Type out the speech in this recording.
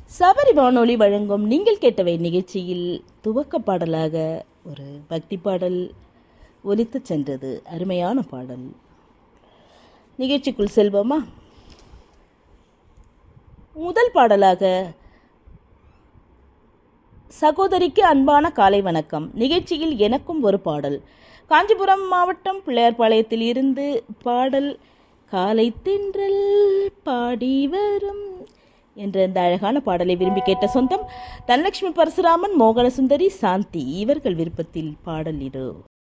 சபரி வானொலி வழங்கும் நீங்கள் கேட்டவை நிகழ்ச்சியில் துவக்க பாடலாக ஒரு பக்தி பாடல் ஒலித்துச் சென்றது அருமையான பாடல் நிகழ்ச்சிக்குள் செல்வோமா முதல் பாடலாக சகோதரிக்கு அன்பான காலை வணக்கம் நிகழ்ச்சியில் எனக்கும் ஒரு பாடல் காஞ்சிபுரம் மாவட்டம் பிள்ளையார்பாளையத்தில் இருந்து பாடல் காலை தென்றல் பாடி வரும் என்ற இந்த அழகான பாடலை விரும்பி கேட்ட சொந்தம் தனலட்சுமி பரசுராமன் மோகனசுந்தரி சாந்தி இவர்கள் விருப்பத்தில் பாடல் இது